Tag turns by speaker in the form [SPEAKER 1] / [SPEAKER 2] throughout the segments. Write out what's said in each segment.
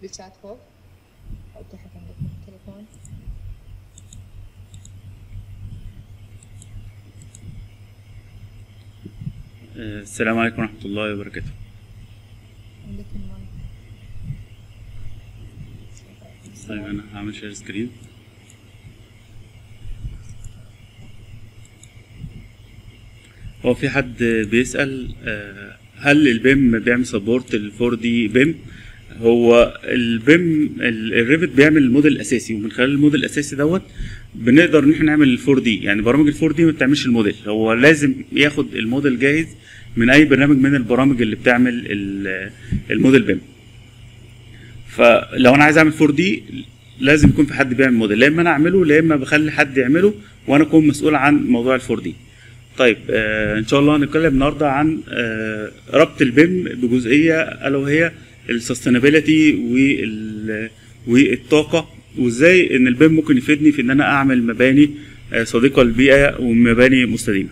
[SPEAKER 1] بالشات فوق أو تحت عندكم التليفون
[SPEAKER 2] آه، السلام عليكم ورحمة الله وبركاته
[SPEAKER 1] عندك المايك
[SPEAKER 2] طيب أنا هعمل شير سكرين هو في حد بيسأل آه، هل البيم بيعمل سبورت ال 4 دي بيم هو البيم الريفت بيعمل الموديل الاساسي ومن خلال الموديل الاساسي دوت بنقدر ان احنا نعمل ال 4 دي يعني برامج ال 4 دي ما بتعملش الموديل هو لازم ياخد الموديل جاهز من اي برنامج من البرامج اللي بتعمل ال- الموديل بيم فلو انا عايز اعمل 4 دي لازم يكون في حد بيعمل موديل لا اما انا اعمله لا اما بخلي حد يعمله وانا اكون مسؤول عن موضوع ال 4 دي طيب آه ان شاء الله هنتكلم النهارده عن آه ربط البيم بجزئيه الا وهي السستينابيلتي وال والطاقه وازاي ان البيم ممكن يفيدني في ان انا اعمل مباني آه صديقه للبيئه ومباني مستديمه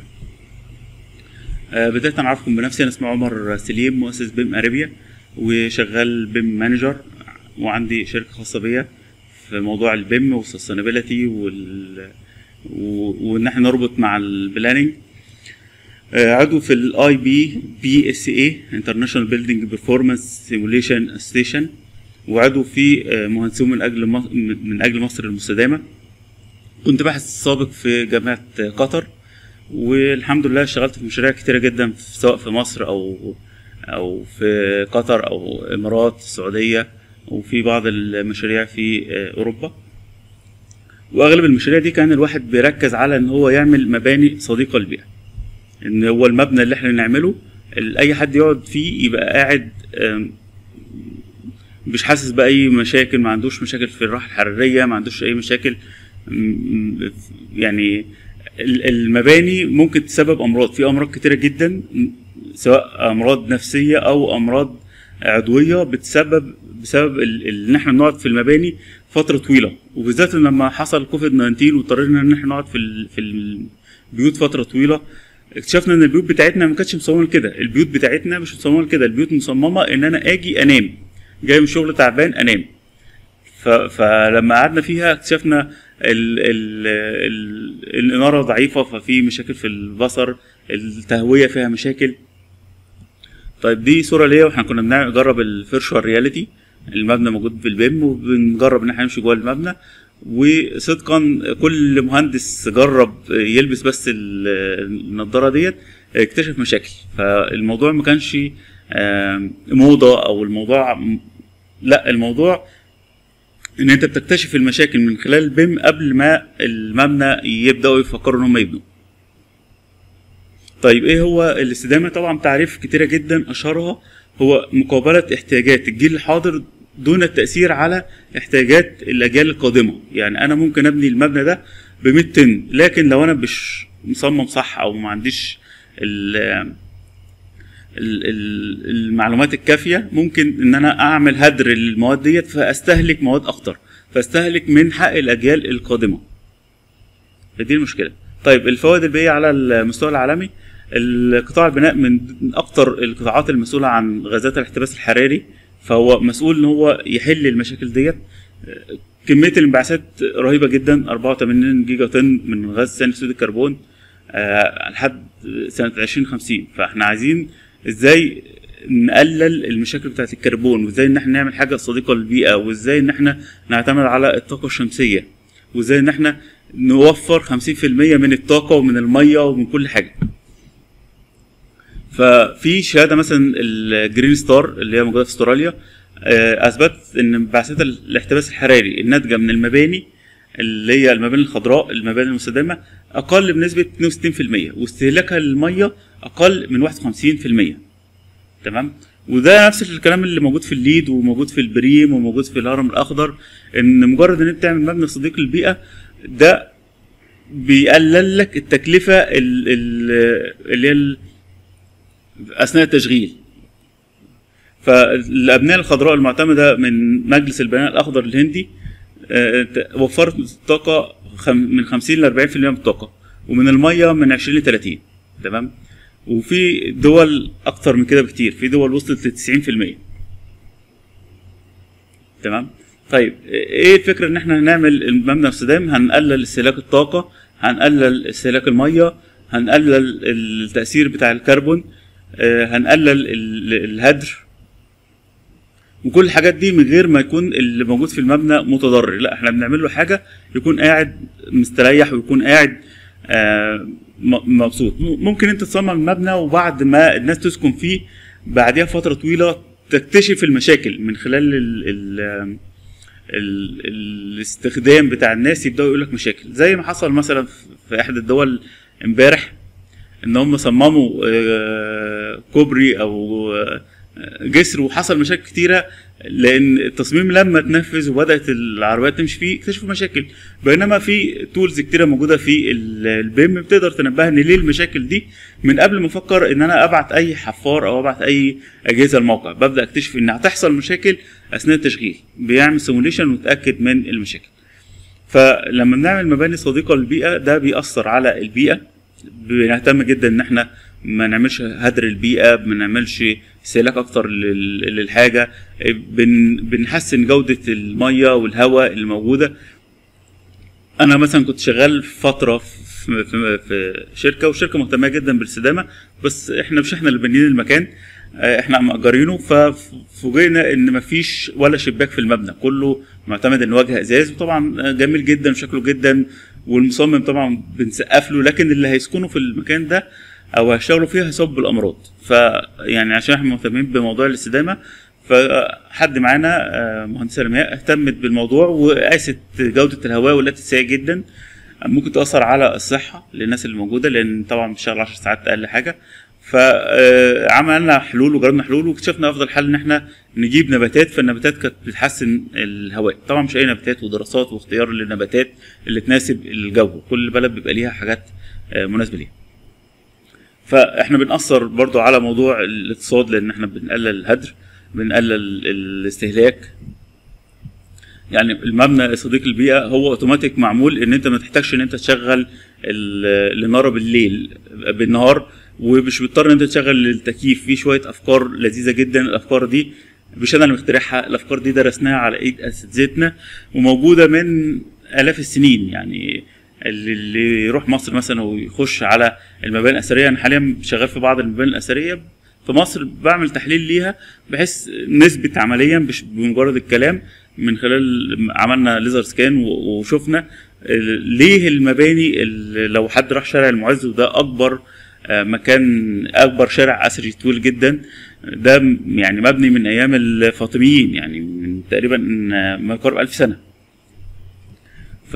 [SPEAKER 2] آه بدايه اعرفكم بنفسي انا اسمي عمر سليم مؤسس بيم اريبيا وشغال بيم مانجر وعندي شركه خاصه بيا في موضوع البيم والسستينابيلتي وال و- وان احنا نربط مع البلاننج آه، عضو في الاي بي بي اس اي انترناشونال بيلدينج بيرفورمانس سيموليشن ستيشن وعضو في آه، مهندسون من اجل مص- من اجل مصر المستدامه كنت باحث سابق في جامعه آه، قطر والحمد لله اشتغلت في مشاريع كتيره جدا في- سواء في مصر او او في قطر او امارات السعوديه وفي بعض المشاريع في آه، اوروبا واغلب المشاريع دي كان الواحد بيركز على ان هو يعمل مباني صديقه للبيئه ان هو المبنى اللي احنا نعمله ال- اي حد يقعد فيه يبقى قاعد آم، مش حاسس باي مشاكل ما عندوش مشاكل في الراحه الحراريه ما عندوش اي مشاكل م- يعني ال- المباني ممكن تسبب امراض في امراض كتيره جدا م- سواء امراض نفسيه او امراض عضويه بتسبب بسبب ال- ال- ان احنا نقعد في المباني فتره طويله وبالذات لما حصل كوفيد 19 واضطرينا ان احنا نقعد في ال- في البيوت فتره طويله اكتشفنا ان البيوت بتاعتنا ما كانتش مصممه لكده البيوت بتاعتنا مش مصممه لكده البيوت مصممه ان انا اجي انام جاي من الشغل تعبان انام ف... فلما قعدنا فيها اكتشفنا ال... ال... ال... الاناره ضعيفه ففي مشاكل في البصر التهويه فيها مشاكل طيب دي صوره ليا واحنا كنا بنجرب الفيرشوال رياليتي المبنى موجود في البيم وبنجرب ان احنا نمشي جوه المبنى وصدقا كل مهندس جرب يلبس بس ال- النضاره ديت اكتشف مشاكل فالموضوع ما كانش آم، موضه او الموضوع م- لا الموضوع ان انت بتكتشف المشاكل من خلال البيم قبل ما المبنى يبداوا يفكروا ان هم يبنوا طيب ايه هو الاستدامه طبعا تعريف كتيره جدا اشهرها هو مقابله احتياجات الجيل الحاضر دون التاثير على احتياجات الاجيال القادمه يعني انا ممكن ابني المبنى ده ب 100 طن لكن لو انا مش مصمم صح او ما عنديش ال ال- ال- المعلومات الكافيه ممكن ان انا اعمل هدر للمواد ديت فاستهلك مواد اكتر فاستهلك من حق الاجيال القادمه فدي المشكله طيب الفوائد البيئيه على المستوى العالمي القطاع البناء من اكتر القطاعات المسؤوله عن غازات الاحتباس الحراري فهو مسؤول ان هو يحل المشاكل ديت كميه الانبعاثات رهيبه جدا 84 جيجا طن من غاز ثاني اكسيد الكربون آه، لحد سنه 2050 فاحنا عايزين ازاي نقلل المشاكل بتاعت الكربون وازاي ان احنا نعمل حاجه صديقه للبيئه وازاي ان احنا نعتمد على الطاقه الشمسيه وازاي ان احنا نوفر 50% من الطاقه ومن الميه ومن كل حاجه ففي شهاده مثلا الجرين ستار اللي هي موجوده في استراليا آه، اثبتت ان انبعاثات الاحتباس الحراري الناتجه من المباني اللي هي المباني الخضراء المباني المستدامه اقل بنسبه 62% واستهلاكها للميه اقل من 51% تمام وده نفس الكلام اللي موجود في الليد وموجود في البريم وموجود في الهرم الاخضر ان مجرد ان انت تعمل مبنى صديق للبيئه ده بيقلل لك التكلفه ال- ال- اللي هي ال- اثناء التشغيل فالابنيه الخضراء المعتمده من مجلس البناء الاخضر الهندي آه، ت- وفرت طاقه خم- من 50 ل 40% من الطاقه ومن الميه من 20 ل 30 تمام وفي دول اكتر من كده بكتير في دول وصلت ل 90% تمام طيب ايه الفكره ان احنا هنعمل المبنى استخدام هنقلل استهلاك الطاقه هنقلل استهلاك الميه هنقلل التاثير بتاع الكربون آه، هنقلل ال- الهدر وكل الحاجات دي من غير ما يكون اللي موجود في المبنى متضرر لا احنا بنعمل له حاجه يكون قاعد مستريح ويكون قاعد آه، م- مبسوط م- ممكن انت تصمم المبنى وبعد ما الناس تسكن فيه بعديها فتره طويله تكتشف المشاكل من خلال ال ال ال الاستخدام بتاع الناس يبداوا يقول لك مشاكل زي ما حصل مثلا في- في احدى الدول امبارح ان هم صمموا آه، كوبري او آه، جسر وحصل مشاكل كتيره لان التصميم لما اتنفذ وبدات العربيات تمشي فيه اكتشفوا مشاكل بينما في تولز كتيره موجوده في ال- البيم بتقدر تنبهني ليه المشاكل دي من قبل ما افكر ان انا ابعت اي حفار او ابعت اي اجهزه الموقع ببدا اكتشف ان هتحصل مشاكل اثناء التشغيل بيعمل سيموليشن ويتاكد من المشاكل فلما بنعمل مباني صديقه للبيئه ده بيأثر على البيئه بنهتم جدا ان احنا ما نعملش هدر البيئه ما نعملش استهلاك اكتر لل- للحاجه بن بنحسن جوده الميه والهواء اللي موجوده انا مثلا كنت شغال فتره في, في, في شركه والشركه مهتمه جدا بالاستدامه بس احنا مش احنا اللي بانيين المكان آه، احنا مأجرينه ففوجئنا ان مفيش ولا شباك في المبنى كله معتمد ان واجهه ازاز وطبعا جميل جدا وشكله جدا والمصمم طبعا بنسقف له لكن اللي هيسكنوا في المكان ده او هيشتغلوا فيه هيصاب بالامراض فيعني عشان احنا مهتمين بموضوع الاستدامه فحد معانا آه، مهندسه رمياء اهتمت بالموضوع وقاست جوده الهواء والتي سيئه جدا ممكن تاثر على الصحه للناس اللي موجوده لان طبعا بتشتغل 10 ساعات اقل حاجه فعملنا حلول وجربنا حلول واكتشفنا افضل حل ان احنا نجيب نباتات فالنباتات كانت بتحسن الهواء طبعا مش اي نباتات ودراسات واختيار للنباتات اللي تناسب الجو كل بلد بيبقى ليها حاجات آه، مناسبه ليها فاحنا بنأثر برضو على موضوع الاقتصاد لان احنا بنقلل الهدر بنقلل الاستهلاك يعني المبنى صديق البيئه هو اوتوماتيك معمول ان انت ما تحتاجش ان انت تشغل ال- الاناره بالليل بالنهار ومش مضطر ان انت تشغل التكييف في شويه افكار لذيذه جدا الافكار دي مش انا اللي مخترعها الافكار دي درسناها على ايد اساتذتنا وموجوده من الاف السنين يعني اللي اللي يروح مصر مثلا ويخش على المباني الاثريه انا حاليا شغال في بعض المباني الاثريه في مصر بعمل تحليل ليها بحيث نثبت عمليا مش بمجرد الكلام من خلال عملنا ليزر سكان و- وشفنا ال- ليه المباني ال- لو حد راح شارع المعز وده اكبر آه، مكان اكبر شارع اثري طويل جدا ده م- يعني مبني من ايام الفاطميين يعني من تقريبا آه، ما يقارب ألف سنه ف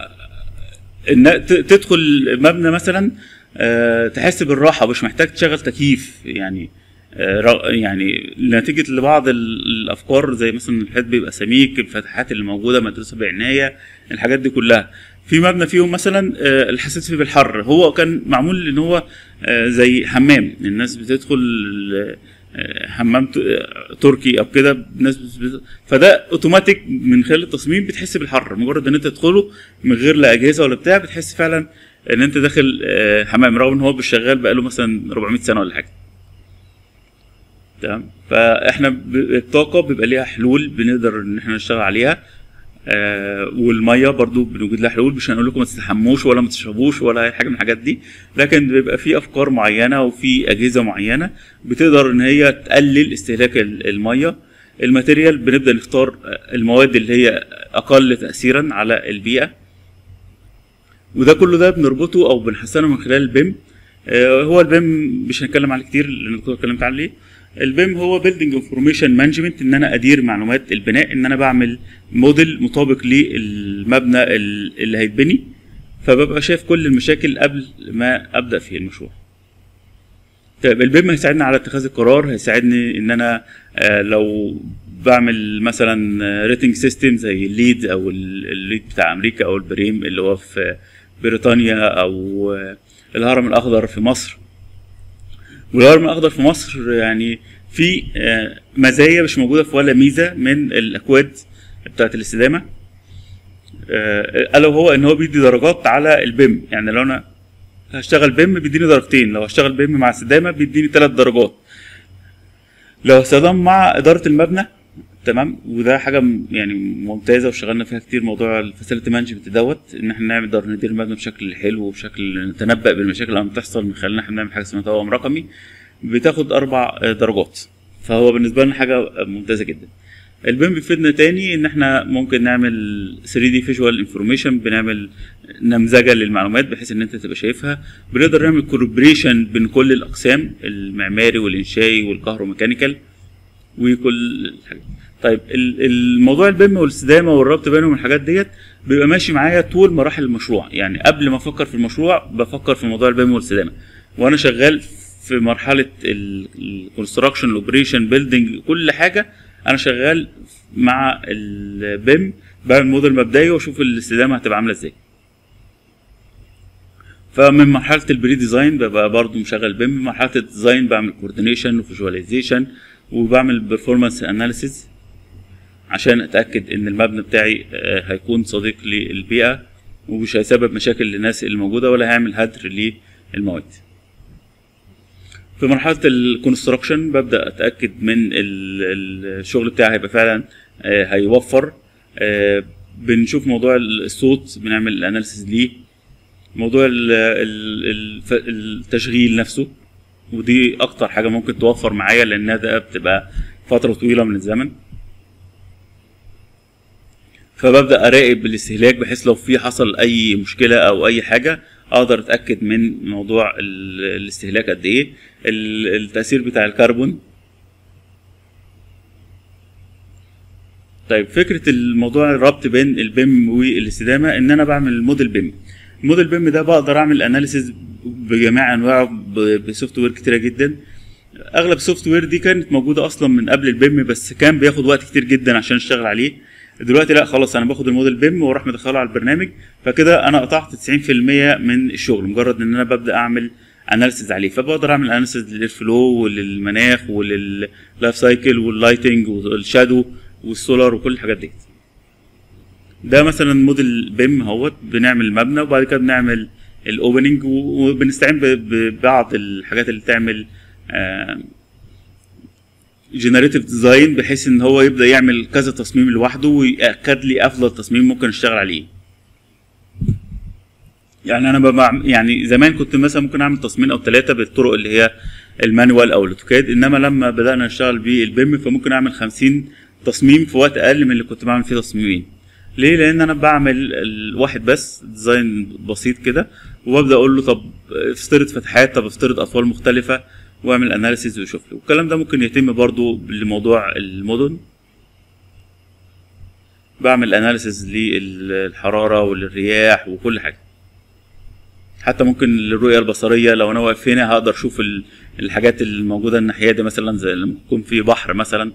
[SPEAKER 2] ان ت- تدخل مبنى مثلا آه، تحس بالراحه مش محتاج تشغل تكييف يعني آه، را- يعني نتيجه لبعض ال- الافكار زي مثلا الحيط بيبقى سميك الفتحات اللي موجوده مدروسه بعنايه الحاجات دي كلها في مبنى فيهم مثلا آه، اللي حسيت فيه بالحر هو كان معمول ان هو آه، زي حمام الناس بتدخل آه، حمام ت- آه، تركي او كده الناس بت- فده اوتوماتيك من خلال التصميم بتحس بالحر مجرد ان انت تدخله من غير لا اجهزه ولا بتاع بتحس فعلا ان انت داخل آه، حمام رغم ان هو مش شغال بقاله مثلا 400 سنه ولا حاجه تمام فاحنا ب- الطاقه بيبقى ليها حلول بنقدر ان احنا نشتغل عليها آه والميه برضو بنوجد لها حلول مش هنقول لكم ما تستحموش ولا ما تشربوش ولا اي حاجه من الحاجات دي لكن بيبقى في افكار معينه وفي اجهزه معينه بتقدر ان هي تقلل استهلاك ال- الميه الماتيريال بنبدا نختار آه، المواد اللي هي اقل تاثيرا على البيئه وده كله ده بنربطه او بنحسنه من خلال البيم آه، هو البيم مش هنتكلم عليه كتير لان كنت اتكلمت عليه البيم هو بيلدينج انفورميشن مانجمنت ان انا ادير معلومات البناء ان انا بعمل موديل مطابق للمبنى ال- اللي هيتبني فببقى شايف كل المشاكل قبل ما ابدا في المشروع طيب البيم هيساعدني على اتخاذ القرار هيساعدني ان انا آه، لو بعمل مثلا ريتنج سيستم زي الليد او ال- الليد بتاع امريكا او البريم اللي هو في بريطانيا او آه، الهرم الاخضر في مصر والهرم الاخضر في مصر يعني في آه، مزايا مش موجوده في ولا ميزه من الاكواد بتاعت الاستدامه آه، الا وهو ان هو بيدي درجات على البيم يعني لو انا هشتغل بيم بيديني درجتين لو هشتغل بيم مع استدامه بيديني ثلاث درجات لو استخدام مع اداره المبنى تمام وده حاجه م- يعني ممتازه وشغلنا فيها كتير موضوع الفاسيلتي مانجمنت دوت ان احنا نقدر ندير المبنى بشكل حلو وبشكل نتنبأ بالمشاكل اللي بتحصل من خلال ان احنا نعمل حاجه اسمها توأم رقمي بتاخد اربع آه، درجات فهو بالنسبه لنا حاجه ممتازه جدا البيم بيفيدنا تاني ان احنا ممكن نعمل 3 دي فيجوال انفورميشن بنعمل نمذجه للمعلومات بحيث ان انت تبقى شايفها بنقدر نعمل كوربريشن بين كل الاقسام المعماري والانشائي والكهروميكانيكال وكل الحاجات طيب ال- الموضوع البيم والاستدامه والربط بينهم الحاجات ديت بيبقى ماشي معايا طول مراحل المشروع يعني قبل ما افكر في المشروع بفكر في موضوع البيم والاستدامه وانا شغال في مرحله الكونستراكشن الاوبريشن بيلدينج كل حاجه انا شغال مع البيم بعمل موديل مبدئي واشوف الاستدامه هتبقى عامله ازاي فمن مرحله البري ديزاين ببقى برضو مشغل بيم من مرحله الديزاين بعمل كوردينيشن وفيجواليزيشن وبعمل بيرفورمانس اناليسيز عشان اتاكد ان المبنى بتاعي آه، هيكون صديق للبيئه ومش هيسبب مشاكل للناس اللي موجوده ولا هيعمل هدر للمواد في مرحله الكونستراكشن ببدا اتاكد من ال- الشغل بتاعي هيبقى فعلا آه، هيوفر آه، بنشوف موضوع الصوت بنعمل الاناليسيز ليه موضوع ال- ال- الف- التشغيل نفسه ودي اكتر حاجه ممكن توفر معايا لانها ده بتبقى فتره طويله من الزمن فببدا اراقب الاستهلاك بحيث لو في حصل اي مشكله او اي حاجه اقدر اتاكد من موضوع ال- الاستهلاك قد ايه ال- التاثير بتاع الكربون طيب فكره الموضوع الربط بين البيم والاستدامه ان انا بعمل موديل بيم الموديل بيم ده بقدر اعمل اناليسيز بجميع انواعه ب- بسوفت وير كتيره جدا اغلب السوفت وير دي كانت موجوده اصلا من قبل البيم بس كان بياخد وقت كتير جدا عشان اشتغل عليه دلوقتي لا خلاص انا باخد الموديل بيم واروح مدخله على البرنامج فكده انا قطعت 90% من الشغل مجرد ان انا ببدا اعمل اناليسيز عليه فبقدر اعمل اناليسيز للفلو وللمناخ ولللايف سايكل واللايتنج والشادو والسولار وكل الحاجات ديت ده مثلا موديل بيم اهوت بنعمل مبنى وبعد كده بنعمل الاوبننج وبنستعين ب- ببعض الحاجات اللي تعمل جنريتيف ديزاين بحيث ان هو يبدا يعمل كذا تصميم لوحده ويأكد لي افضل تصميم ممكن اشتغل عليه يعني انا ببع... يعني زمان كنت مثلا ممكن اعمل تصميم او ثلاثه بالطرق اللي هي المانوال او الاوتوكاد انما لما بدانا نشتغل بالبيم فممكن اعمل 50 تصميم في وقت اقل من اللي كنت بعمل فيه تصميمين ليه لان انا بعمل الواحد بس ديزاين بسيط كده وببدا اقول له طب افترض فتحات طب افترض اطوال مختلفه واعمل اناليسيز وشوف لي والكلام ده ممكن يتم برضو لموضوع المدن بعمل اناليسيز للحراره وللرياح وكل حاجه حتى ممكن للرؤيه البصريه لو انا واقف هنا هقدر اشوف ال- الحاجات الموجوده الناحيه دي مثلا زي لما يكون في بحر مثلا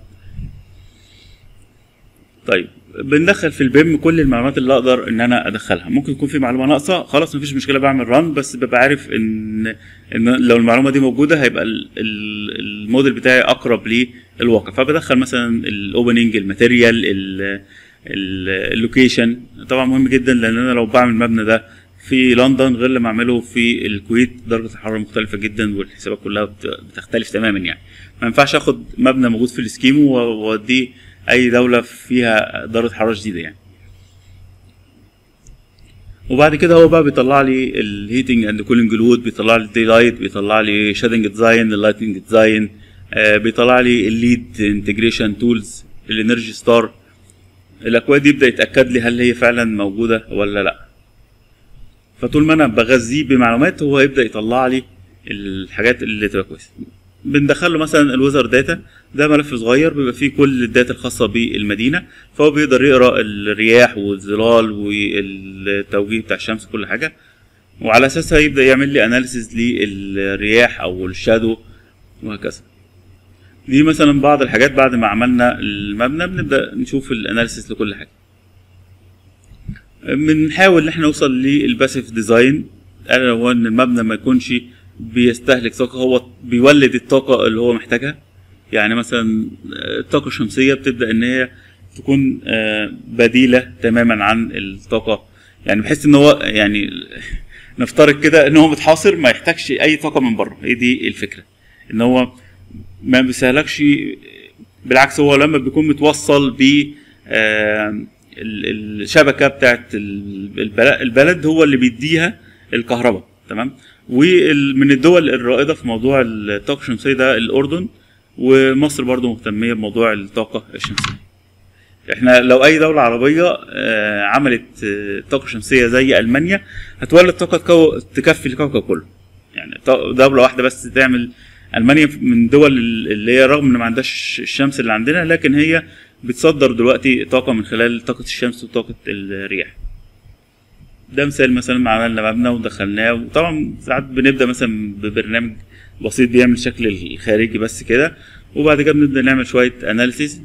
[SPEAKER 2] طيب بندخل في البيم كل المعلومات اللي اقدر ان انا ادخلها ممكن يكون في معلومه ناقصه خلاص مفيش مشكله بعمل ران بس ببقى عارف ان ان لو المعلومه دي موجوده هيبقى ال- ال- الموديل بتاعي اقرب للواقع فبدخل مثلا الاوبننج الماتيريال اللوكيشن طبعا مهم جدا لان انا لو بعمل المبنى ده في لندن غير لما اعمله في الكويت درجه الحراره مختلفه جدا والحسابات كلها بت- بتختلف تماما يعني ما ينفعش اخد مبنى موجود في السكيمو واوديه اي دوله فيها درجه حراره شديده يعني وبعد كده هو بقى بيطلع لي الهيتنج اند كولينج لود بيطلع لي الدي لايت بيطلع لي شادنج ديزاين اللايتنج ديزاين بيطلع لي الليد انتجريشن تولز الانرجي ستار الاكواد دي يبدا يتاكد لي هل هي فعلا موجوده ولا لا فطول ما انا بغذيه بمعلومات هو يبدا يطلع لي الحاجات اللي تبقى كويسه بندخل له مثلا الويزر داتا ده ملف صغير بيبقى فيه كل الداتا الخاصه بالمدينه فهو بيقدر يقرا الرياح والظلال والتوجيه بتاع الشمس كل حاجه وعلى اساسها يبدا يعمل لي اناليسيز للرياح او الشادو وهكذا دي مثلا بعض الحاجات بعد ما عملنا المبنى بنبدا نشوف الاناليسيز لكل حاجه بنحاول ان احنا نوصل للباسيف ديزاين الا هو ان المبنى ما يكونش بيستهلك طاقه هو بيولد الطاقه اللي هو محتاجها يعني مثلا الطاقه الشمسيه بتبدا ان هي تكون آه، بديله تماما عن الطاقه يعني بحيث ان هو يعني نفترض كده ان هو متحاصر ما يحتاجش اي طاقه من بره هي دي الفكره ان هو ما بيستهلكش بالعكس هو لما بيكون متوصل ب آه، ال- الشبكه بتاعت ال- البل- البلد هو اللي بيديها الكهرباء تمام ومن الدول الرائده في موضوع الطاقه الشمسيه ده الاردن ومصر برضو مهتميه بموضوع الطاقه الشمسيه احنا لو اي دوله عربيه آه، عملت آه، طاقه شمسيه زي المانيا هتولد طاقه تكو- تكفي الكوكب كله يعني ط- دوله واحده بس تعمل المانيا من الدول اللي هي رغم ان ما عندهاش الشمس اللي عندنا لكن هي بتصدر دلوقتي طاقه من خلال طاقه الشمس وطاقه الرياح ده مثال مثلا عملنا مبنى ودخلناه وطبعا ساعات بنبدا مثلا ببرنامج بسيط بيعمل الشكل الخارجي بس كده وبعد كده بنبدا نعمل شويه اناليسيز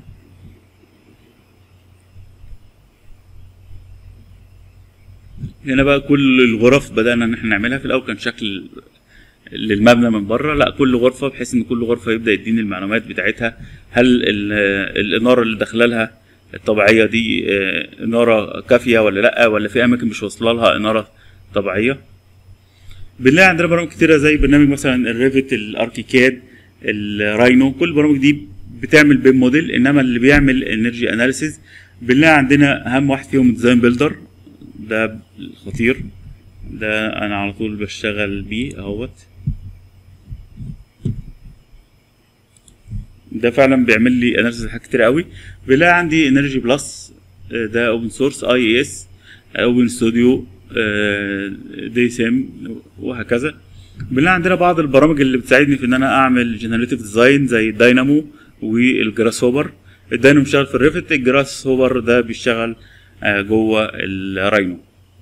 [SPEAKER 2] هنا بقى كل الغرف بدأنا إن احنا نعملها في الأول كان شكل للمبنى من بره لا كل غرفة بحيث إن كل غرفة يبدأ يديني المعلومات بتاعتها هل ال- الإنارة اللي داخلة لها الطبيعية دي آه، إنارة كافية ولا لأ ولا في أماكن مش واصلة لها إنارة طبيعية بنلاقي عندنا برامج كتيرة زي برنامج مثلا الريفت الاركيكاد الراينو كل البرامج دي بتعمل بيم موديل انما اللي بيعمل انرجي اناليسيز بنلاقي عندنا اهم واحد فيهم ديزاين بيلدر ده الخطير ده انا على طول بشتغل بيه اهوت ده فعلا بيعمل لي اناليسيز حاجات كتير قوي بنلاقي عندي انرجي بلس ده اوبن سورس اي اس اوبن ستوديو دي سيم وهكذا بنلاقي عندنا بعض البرامج اللي بتساعدني في ان انا اعمل جنريتيف ديزاين زي الداينامو والجراس هوبر الداينامو بيشتغل في الريفت الجراس هوبر ده بيشتغل آه، جوه الراينو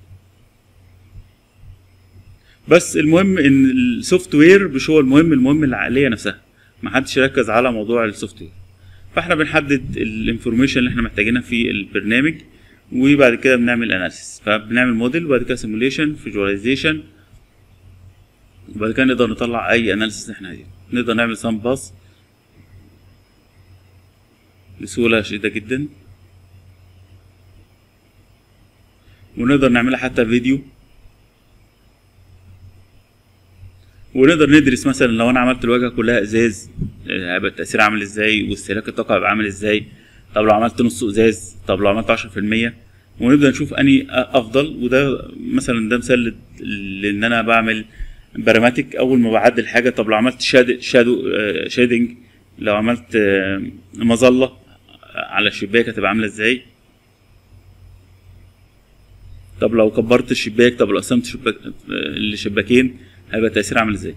[SPEAKER 2] بس المهم ان السوفت وير مش هو المهم المهم العقليه نفسها ما حدش يركز على موضوع السوفت وير فاحنا بنحدد الانفورميشن اللي احنا محتاجينها في البرنامج وبعد كده بنعمل اناليسيس فبنعمل موديل وبعد كده سيموليشن فيجواليزيشن وبعد كده نقدر نطلع اي اناليسيس احنا عايزينه نقدر نعمل سام باس بسهوله شديده جدا ونقدر نعملها حتى فيديو ونقدر ندرس مثلا لو انا عملت الواجهه كلها ازاز آه، هيبقى التاثير عامل ازاي واستهلاك الطاقه هيبقى عامل ازاي طب لو عملت نص ازاز طب لو عملت 10% ونبدا نشوف اني افضل وده مثلا ده مثال لان انا بعمل براماتيك اول ما بعدل حاجه طب لو عملت شاد شادو آه، شادنج لو عملت آه، مظله على الشباك هتبقى عامله ازاي طب لو كبرت الشباك طب لو قسمت شباك لشباكين هيبقى التأثير عامل ازاي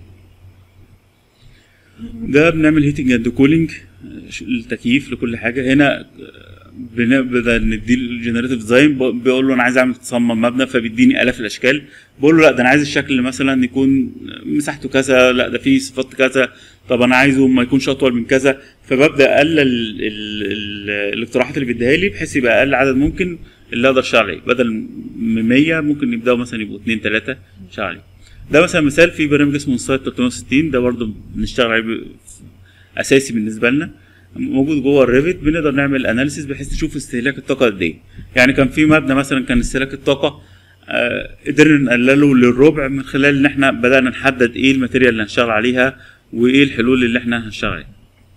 [SPEAKER 2] ده بنعمل هيتنج اند كولينج التكييف لكل حاجه هنا بنبدا ندي الجنريتيف ديزاين بيقول له انا عايز اعمل تصمم مبنى فبيديني الاف الاشكال بقول له لا ده انا عايز الشكل مثلا يكون مساحته كذا لا ده فيه صفات كذا طب انا عايزه ما يكونش اطول من كذا فببدا اقلل ال- ال- الاقتراحات اللي بيديها لي بحيث يبقى اقل عدد ممكن اللي اقدر اشتغل عليه بدل من 100 ممكن يبداوا مثلا يبقوا 2 3 اشتغل عليه ده مثلا مثال في برنامج اسمه انسايت 360 ده برضه بنشتغل عليه ب- اساسي بالنسبه لنا موجود جوه الريفت بنقدر نعمل اناليسيس بحيث نشوف استهلاك الطاقه قد ايه يعني كان في مبنى مثلا كان استهلاك الطاقه آه، قدرنا نقلله للربع من خلال ان احنا بدانا نحدد ايه الماتيريال اللي هنشتغل عليها وايه الحلول اللي احنا هنشتغل عليها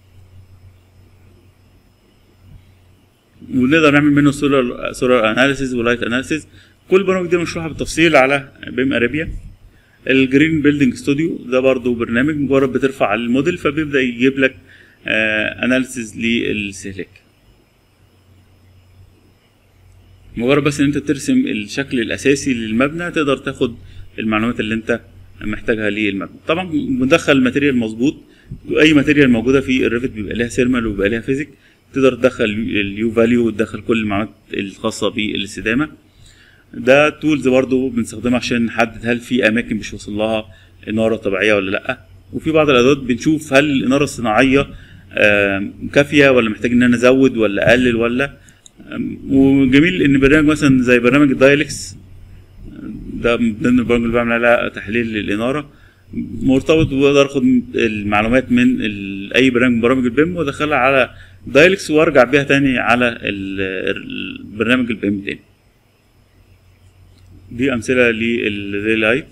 [SPEAKER 2] ونقدر نعمل منه سولار سولار اناليسيز ولايت اناليسيز كل البرامج دي مشروحه بالتفصيل على بيم ارابيا الجرين بيلدينج ستوديو ده برضو برنامج مجرد بترفع الموديل فبيبدا يجيب لك اناليسيز للاستهلاك مجرد بس ان انت ترسم الشكل الاساسي للمبنى تقدر تاخد المعلومات اللي انت محتاجها للمبنى طبعا مدخل ماتيريال مظبوط اي ماتيريال موجوده في الريفت بيبقى ليها سيرمال وبيبقى ليها فيزيك تقدر تدخل اليو فاليو وتدخل كل المعلومات الخاصه بالاستدامه ده تولز برضو بنستخدمها عشان نحدد هل في اماكن مش واصل لها اناره طبيعيه ولا لا وفي بعض الادوات بنشوف هل الاناره الصناعيه آم، كافيه ولا محتاج ان انا ازود ولا اقلل ولا آم، وجميل ان برنامج مثلا زي برنامج الدايلكس ده من ضمن البرامج اللي بعمل عليها تحليل للاناره مرتبط وبقدر اخد المعلومات من ال- اي برنامج من برامج البيم وادخلها على دايلكس وارجع بيها تاني على ال- البرنامج البيم تاني دي امثله للديلايت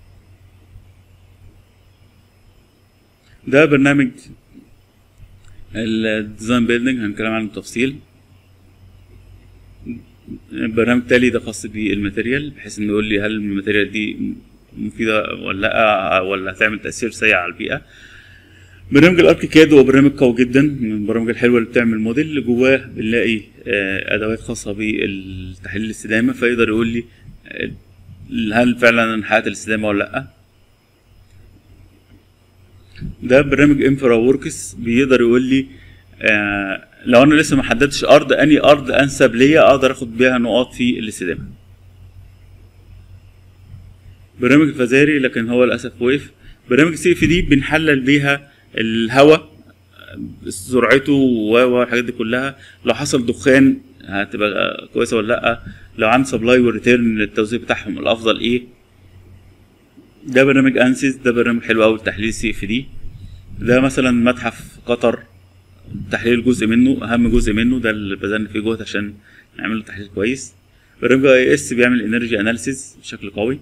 [SPEAKER 2] ده برنامج الديزاين بيلدينج هنتكلم عنه بالتفصيل البرنامج التالي ده خاص بالماتيريال بحيث انه يقول لي هل الماتيريال دي مفيدة ولا لا ولا هتعمل تأثير سيء على البيئة برنامج الاركيكاد هو برنامج قوي جدا من البرامج الحلوه اللي بتعمل موديل اللي جواه بنلاقي آه، ادوات خاصه بالتحليل الاستدامه فيقدر يقول لي آه، هل فعلا انا حققت الاستدامه ولا لا ده برنامج انفرا وركس بيقدر يقول لي آه لو انا لسه ما حددتش ارض اني ارض انسب ليا اقدر اخد بيها نقاط في الاستدامه برنامج الفزاري لكن هو للاسف وقف برنامج سي اف دي بنحلل بيها الهواء سرعته والحاجات دي كلها لو حصل دخان هتبقى كويسه ولا لا لو عندي سبلاي وريتيرن التوزيع بتاعهم الافضل ايه ده برنامج انسيس ده برنامج حلو قوي لتحليل سي اف دي ده مثلا متحف قطر تحليل جزء منه اهم جزء منه ده اللي بذلنا فيه جهد عشان نعمل له تحليل كويس برنامج اي اس بيعمل انرجي اناليسيز بشكل قوي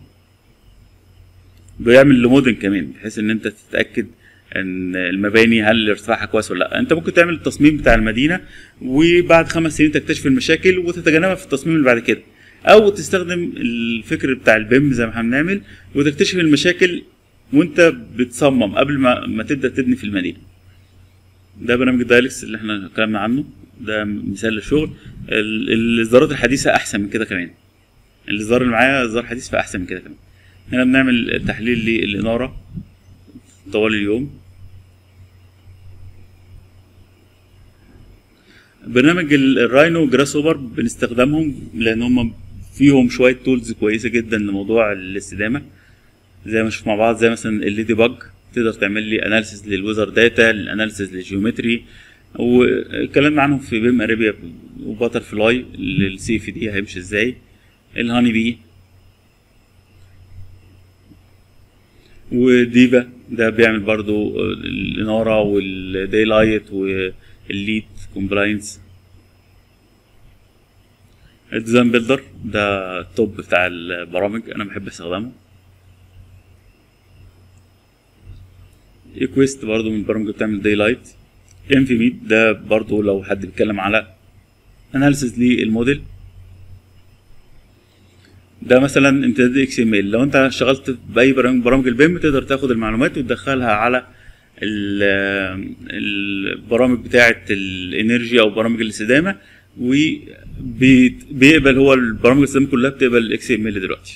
[SPEAKER 2] بيعمل لمدن كمان بحيث ان انت تتاكد ان المباني هل ارتفاعها كويس ولا لا انت ممكن تعمل التصميم بتاع المدينه وبعد خمس سنين تكتشف المشاكل وتتجنبها في التصميم اللي بعد كده او تستخدم الفكر بتاع البيم زي ما احنا بنعمل وتكتشف المشاكل وانت بتصمم قبل ما ما تبدا تبني في المدينه ده برنامج الدايلكس اللي احنا اتكلمنا عنه ده مثال للشغل ال- الاصدارات الحديثه احسن من كده كمان الاصدار اللي معايا اصدار حديث فاحسن من كده كمان هنا بنعمل تحليل للاناره طوال اليوم برنامج ال- الراينو جراس اوبر بنستخدمهم لان هم فيهم شويه تولز كويسه جدا لموضوع الاستدامه زي ما نشوف مع بعض زي مثلا الليدي باج تقدر تعمل لي اناليسيز للويزر داتا الاناليسيز للجيومتري واتكلمنا عنهم في بيم اريبيا وباتر فلاي للسي اف دي هيمشي ازاي الهاني بي وديفا ده بيعمل برضو الاناره والداي لايت والليد كومبلاينس الديزاين بيلدر ده التوب بتاع البرامج انا بحب استخدمه ايكويست برضو من البرامج اللي بتعمل داي لايت ام في ميت ده برضو لو حد بيتكلم على اناليسيس للموديل ده مثلا امتداد اكس ام ال لو انت اشتغلت باي برامج برامج البيم تقدر تاخد المعلومات وتدخلها على ال- البرامج بتاعه الانرجي او برامج الاستدامه وبيقبل هو البرامج الاستدامه كلها بتقبل الاكس ام ال دلوقتي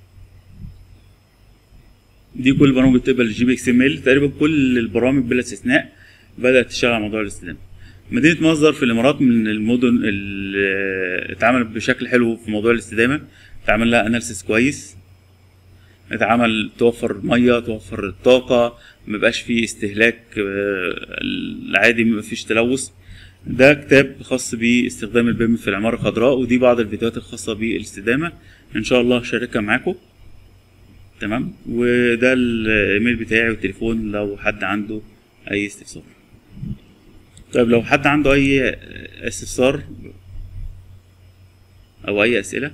[SPEAKER 2] دي كل البرامج بتقبل الجي بي اكس ام ال تقريبا كل البرامج بلا استثناء بدات تشتغل على موضوع الاستدامه مدينه مصدر في الامارات من المدن اللي اتعملت بشكل حلو في موضوع الاستدامه اتعمل لها اناليسيس كويس اتعمل توفر ميه توفر الطاقه مبقاش فيه استهلاك آه، العادي مفيش تلوث ده كتاب خاص باستخدام البيم في العمارة الخضراء ودي بعض الفيديوهات الخاصة بالاستدامة ان شاء الله هشاركها معاكم تمام وده الايميل بتاعي والتليفون لو حد عنده اي استفسار طيب لو حد عنده اي استفسار او اي اسئله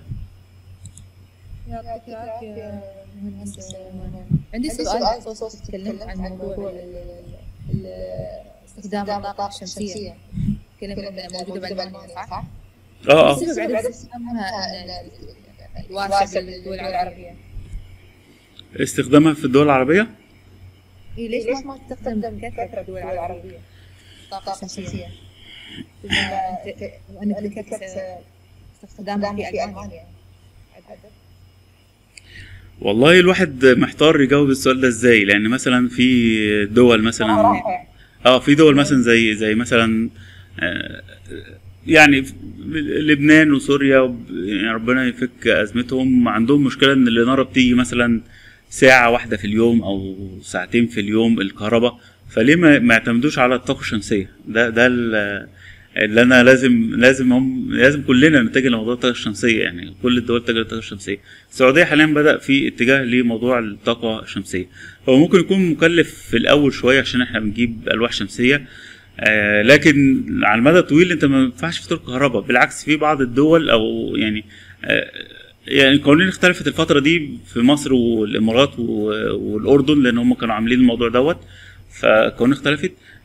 [SPEAKER 1] يعطيك العافية مهندس إيمان. عندي سؤال بخصوص تكلمت عن موضوع ال- ال- استخدام الطاقة الشمسية كلمة موجودة بالمانيا صح؟
[SPEAKER 2] اه اه
[SPEAKER 1] السبب عدم استخدامها الواسع بالدول العربية
[SPEAKER 2] استخدامها في الدول العربيه
[SPEAKER 1] إيه ليش ما تستخدم بكثرة في الدول العربية الطاقة الشمسية؟ وأنك ذكرت استخدامها في ألمانيا
[SPEAKER 2] والله الواحد محتار يجاوب السؤال ده ازاي لان مثلا في دول مثلا اه في دول مثلا زي زي مثلا آه، يعني في لبنان وسوريا وب- يعني ربنا يفك ازمتهم عندهم مشكله ان الاناره بتيجي مثلا ساعه واحده في اليوم او ساعتين في اليوم الكهرباء فليه ما ما يعتمدوش على الطاقه الشمسيه ده ده ال- اللي انا لازم لازم هم لازم كلنا نتجه لموضوع الطاقه الشمسيه يعني كل الدول تتجه للطاقه الشمسيه السعوديه حاليا بدا في اتجاه لموضوع الطاقه الشمسيه هو ممكن يكون مكلف في الاول شويه عشان احنا بنجيب الواح شمسيه آه لكن على المدى الطويل انت ما ينفعش في طرق كهرباء بالعكس في بعض الدول او يعني آه يعني القوانين اختلفت الفتره دي في مصر والامارات و- والاردن لان هم كانوا عاملين الموضوع دوت فالقوانين اختلفت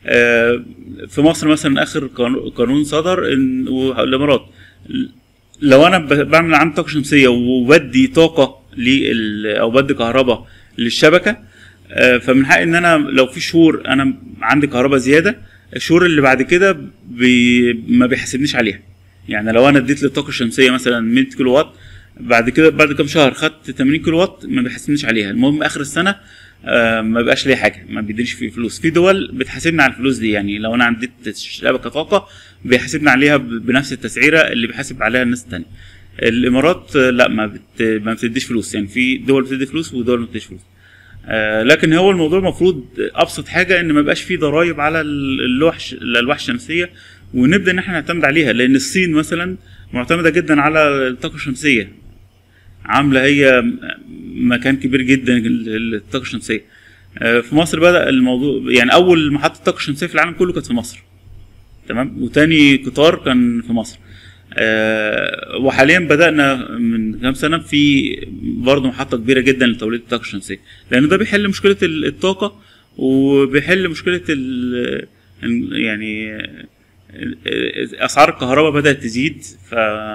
[SPEAKER 2] آه، في مصر مثلا اخر قانو- قانون صدر ان والامارات لو انا ب- بعمل عندي طاقه شمسيه وبدي طاقه لل او بدي كهرباء للشبكه آه، فمن حقي ان انا لو في شهور انا عندي كهرباء زياده الشهور اللي بعد كده بي ما بيحاسبنيش عليها يعني لو انا اديت للطاقه الشمسيه مثلا 100 كيلو وات بعد كده بعد كام شهر خدت 80 كيلو وات ما بيحاسبنيش عليها المهم اخر السنه آه، ما بقاش ليا حاجه ما بيدينيش فيه فلوس في دول بتحاسبني على الفلوس دي يعني لو انا عندي شبكه طاقه بيحاسبني عليها ب- بنفس التسعيره اللي بيحاسب عليها الناس التانية الامارات آه، لا ما بت... ما بتديش فلوس يعني في دول بتدي فلوس ودول ما بتديش فلوس آه، لكن هو الموضوع المفروض ابسط حاجه ان ما يبقاش فيه ضرائب على ال- اللوح ش- الالواح الشمسيه ونبدا ان احنا نعتمد عليها لان الصين مثلا معتمده جدا على الطاقه الشمسيه عامله هي م- مكان كبير جدا للطاقه الشمسيه آه، في مصر بدا الموضوع يعني اول محطه طاقه شمسيه في العالم كله كانت في مصر تمام وتاني قطار كان في مصر آه، وحاليا بدانا من كام سنه في برضه محطه كبيره جدا لتوليد الطاقه الشمسيه لان ده بيحل مشكله ال- الطاقه وبيحل مشكله ال يعني ال- اسعار الكهرباء بدات تزيد ف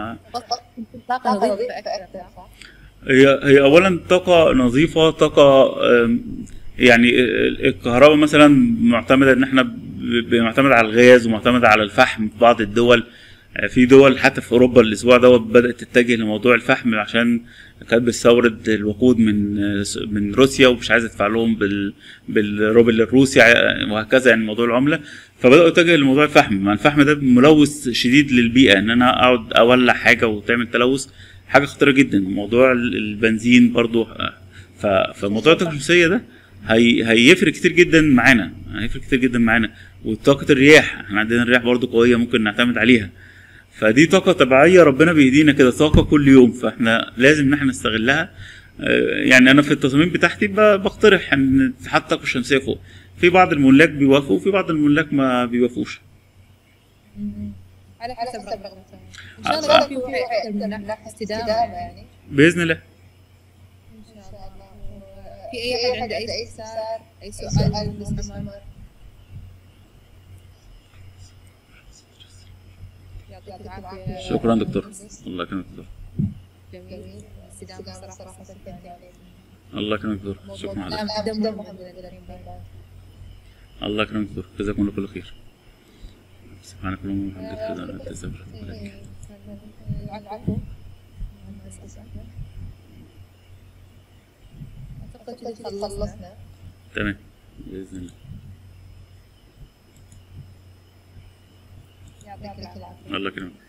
[SPEAKER 1] طاقة نظيفة أكثر صح؟
[SPEAKER 2] هي هي اولا طاقه نظيفه طاقه آم، يعني ال- الكهرباء مثلا معتمده ان احنا ب- ب- معتمد على الغاز ومعتمد على الفحم في بعض الدول آه، في دول حتى في اوروبا الاسبوع دوت بدات تتجه لموضوع الفحم عشان كانت بتستورد الوقود من آه، س- من روسيا ومش عايزه تدفع لهم بال بالروبل الروسي آه، وهكذا يعني موضوع العمله فبداوا يتجهوا لموضوع الفحم ما الفحم ده ملوث شديد للبيئه ان انا اقعد اولع حاجه وتعمل تلوث حاجه خطيره جدا موضوع ال- البنزين برضو آه، ف- فموضوع الطاقه الشمسيه ده هي هيفرق كتير جدا معانا هيفرق كتير جدا معانا وطاقه الرياح احنا عندنا الرياح برضو قويه ممكن نعتمد عليها فدي طاقه طبيعيه ربنا بيهدينا كده طاقه كل يوم فاحنا لازم ان احنا نستغلها آه، يعني انا في التصاميم بتاعتي ب- بقترح ان تتحط الطاقه الشمسيه فوق في بعض الملاك بيوافقوا وفي بعض الملاك ما بيوافقوش
[SPEAKER 1] على حسب رغبتهم إن شاء الله يكون في وعي أكثر من ناحية استدامة يعني
[SPEAKER 2] باذن الله
[SPEAKER 1] إن شاء الله في أي أحد عنده أي استفسار أي سؤال مهندس عمر يعطيك العافية
[SPEAKER 2] شكرا دكتور الله يكرمك دكتور
[SPEAKER 1] جميل استدامة صراحة استفدت عليك
[SPEAKER 2] الله يكرمك دكتور شكرا حضرتك
[SPEAKER 1] نعم جدا مهم للدرجة
[SPEAKER 2] الله يكرمك دكتور جزاكم الله كل خير سبحانك اللهم وبحمدك اشهد ان لا اله الا انت استغفرك واتوب اليك
[SPEAKER 1] العفو أعتقد كذا خلصنا
[SPEAKER 2] تمام باذن الله
[SPEAKER 1] يعطيك العافية
[SPEAKER 2] الله يكرمك